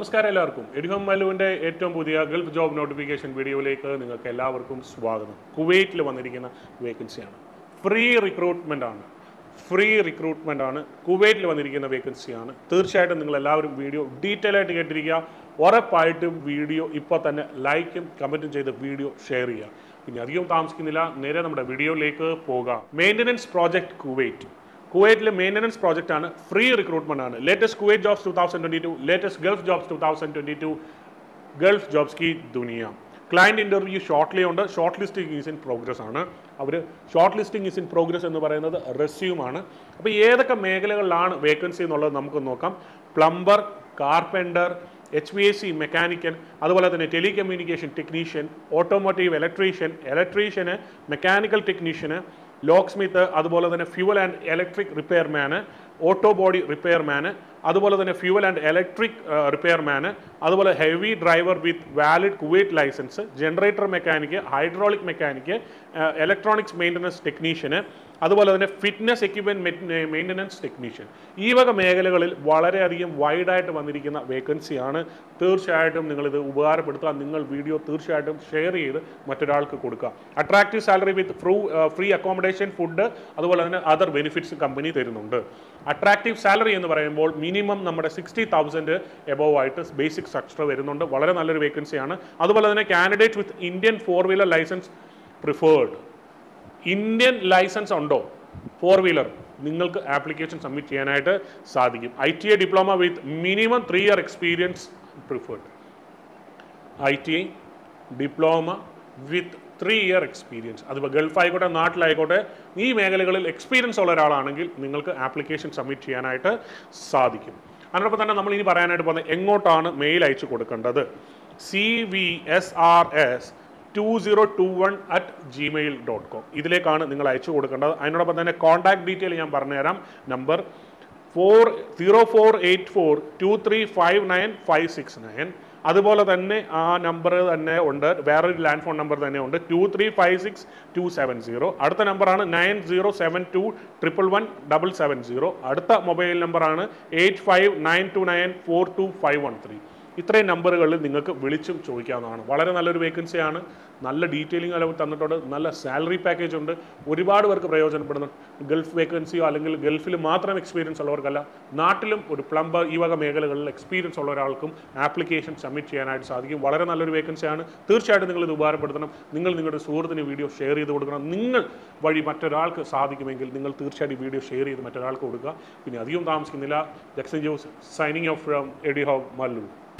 നമസ്കാരം എല്ലാവർക്കും എഡിഹോം മലുവിൻ്റെ ഏറ്റവും പുതിയ ഗൾഫ് ജോബ് നോട്ടിഫിക്കേഷൻ വീഡിയോയിലേക്ക് നിങ്ങൾക്ക് എല്ലാവർക്കും സ്വാഗതം കുവൈറ്റിൽ വന്നിരിക്കുന്ന വേക്കൻസിയാണ് ഫ്രീ റിക്രൂട്ട്മെൻ്റ് ആണ് ഫ്രീ റിക്രൂട്ട്മെൻ്റ് ആണ് കുവൈറ്റിൽ വന്നിരിക്കുന്ന വേക്കൻസിയാണ് തീർച്ചയായിട്ടും നിങ്ങൾ എല്ലാവരും വീഡിയോ ഡീറ്റെയിൽ ആയിട്ട് കേട്ടിരിക്കുക ഉറപ്പായിട്ടും വീഡിയോ ഇപ്പോൾ തന്നെ ലൈക്കും കമൻറ്റും ചെയ്ത് വീഡിയോ ഷെയർ ചെയ്യുക പിന്നെ അധികം താമസിക്കുന്നില്ല നേരെ നമ്മുടെ വീഡിയോയിലേക്ക് പോകാം മെയിൻ്റനൻസ് പ്രോജക്റ്റ് കുവൈറ്റ് കുവൈറ്റിലെ മെയിൻ്റനൻസ് പ്രോജക്റ്റ് ആണ് ഫ്രീ റിക്രൂട്ട്മെന്റ് ആണ് latest Kuwait jobs two thousand twenty two latest Gulf jobs two thousand twenty two Gulf jobs കി ദുനിയ ക്ലയൻറ്റ് ഇൻ്റർവ്യൂ ഷോർട്ട്ലി ഉണ്ട് short listing is in progress ആണ് അവർ short listing is in progress എന്ന് പറയുന്നത് resume ആണ് അപ്പോൾ ഏതൊക്കെ മേഖലകളിലാണ് വേക്കൻസി എന്നുള്ളത് നമുക്ക് നോക്കാം plumber carpenter H V S C mechanical അതുപോലെ തന്നെ telecommunication technician automotive electrician electrician mechanical technician locksmith അതുപോലെ തന്നെ fuel and electric repairman auto body repairman അതുപോലെ തന്നെ ഫ്യൂവൽ ആൻഡ് ഇലക്ട്രിക് റിപ്പയർമാന് അതുപോലെ heavy driver with valid Kuwait licence generator mechanic hydraulic mechanic electronics maintenance technician അതുപോലെ തന്നെ fitness equipment maintenance technician ഈ വക മേഖലകളിൽ വളരെയധികം വൈഡായിട്ട് വന്നിരിക്കുന്ന വേക്കൻസിയാണ് തീർച്ചയായിട്ടും നിങ്ങളിത് ഉപകാരപ്പെടുത്തുക നിങ്ങൾ വീഡിയോ തീർച്ചയായിട്ടും ഷെയർ ചെയ്ത് മറ്റൊരാൾക്ക് കൊടുക്കുക അട്രാക്റ്റീവ് സാലറി വിത്ത് ഫ്രൂ ഫ്രീ അക്കോമഡേഷൻ ഫുഡ് അതുപോലെ തന്നെ അതർ ബെനിഫിറ്റ്സ് കമ്പനി തരുന്നുണ്ട് അട്രാക്റ്റീവ് സാലറി എന്ന് പറയുമ്പോൾ മിനിമം നമ്മുടെ സിക്സ്റ്റി തൗസൻഡ് എബോവ് ആയിട്ട് ബേസിക് സ്ട്രക്ചർ വരുന്നുണ്ട് വളരെ നല്ലൊരു വേക്കൻസിയാണ് അതുപോലെ തന്നെ candidate with Indian four wheeler licence preferred Indian licence ഉണ്ടോ ഫോർ വീലർ നിങ്ങൾക്ക് ആപ്ലിക്കേഷൻ സബ്മിറ്റ് ചെയ്യാനായിട്ട് സാധിക്കും I T I diploma with minimum three year experience preferred I T I diploma with three year experience അതിപ്പോൾ Gulf ആയിക്കോട്ടെ നാട്ടിലായിക്കോട്ടെ ഈ മേഖലകളിൽ experience ഉള്ള ഒരാളാണെങ്കിൽ നിങ്ങൾക്ക് ആപ്ലിക്കേഷൻ സബ്മിറ്റ് ചെയ്യാനായിട്ട് സാധിക്കും അതിനോടൊപ്പം തന്നെ നമ്മൾ ഇനി പറയാനായിട്ട് പോകുന്നത് എങ്ങോട്ടാണ് മെയിൽ അയച്ചു കൊടുക്കേണ്ടത് C V S R S two zero two one at Gmail dot com ഇതിലേക്കാണ് നിങ്ങൾ അയച്ചു കൊടുക്കേണ്ടത് അതിനോടൊപ്പം തന്നെ കോൺടാക്ട് ഡീറ്റെയിൽ ഞാൻ പറഞ്ഞുതരാം number four zero four eight four two three five nine five six nine അതുപോലെ തന്നെ ആ നമ്പർ തന്നെ ഉണ്ട് വേറൊരു ലാൻഡ് ഫോൺ നമ്പർ തന്നെ ഉണ്ട് two three five six two seven zero അടുത്ത നമ്പറാണ് nine zero seven two triple one double seven zero അടുത്ത മൊബൈൽ നമ്പറാണ് eight five nine two nine four two five one three ഇത്രയും നമ്പറുകളിൽ നിങ്ങൾക്ക് വിളിച്ചും ചോദിക്കാവുന്നതാണ് വളരെ നല്ലൊരു വേക്കൻസിയാണ് നല്ല ഡീറ്റെയിലിംഗ് അളവ് തന്നിട്ടുണ്ട് നല്ല സാലറി പാക്കേജ് ഉണ്ട് ഒരുപാട് പേർക്ക് പ്രയോജനപ്പെടുന്നു ഗൾഫ് വേക്കൻസിയോ അല്ലെങ്കിൽ ഗൾഫിൽ മാത്രം എക്സ്പീരിയൻസ് ഉള്ളവർക്കല്ല നാട്ടിലും ഒരു പ്ലംബർ ഈ വക മേഖലകളിൽ എക്സ്പീരിയൻസ് ഉള്ള ഒരാൾക്കും ആപ്ലിക്കേഷൻ സബ്മിറ്റ് ചെയ്യാനായിട്ട് സാധിക്കും വളരെ നല്ലൊരു വേക്കൻസിയാണ് തീർച്ചയായിട്ടും നിങ്ങൾ ഇത് ഉപകാരപ്പെടുത്തണം നിങ്ങൾ നിങ്ങളുടെ സുഹൃത്തിന് വീഡിയോ ഷെയർ ചെയ്ത് കൊടുക്കണം നിങ്ങൾ വഴി മറ്റൊരാൾക്ക് സാധിക്കുമെങ്കിൽ നിങ്ങൾ തീർച്ചയായിട്ടും വീഡിയോ ഷെയർ ചെയ്ത് മറ്റൊരാൾക്ക് കൊടുക്കുക പിന്നെ അധികം താമസിക്കുന്നില്ല Jackson Jose signing off from എഡി ഹോവ് മല്ലു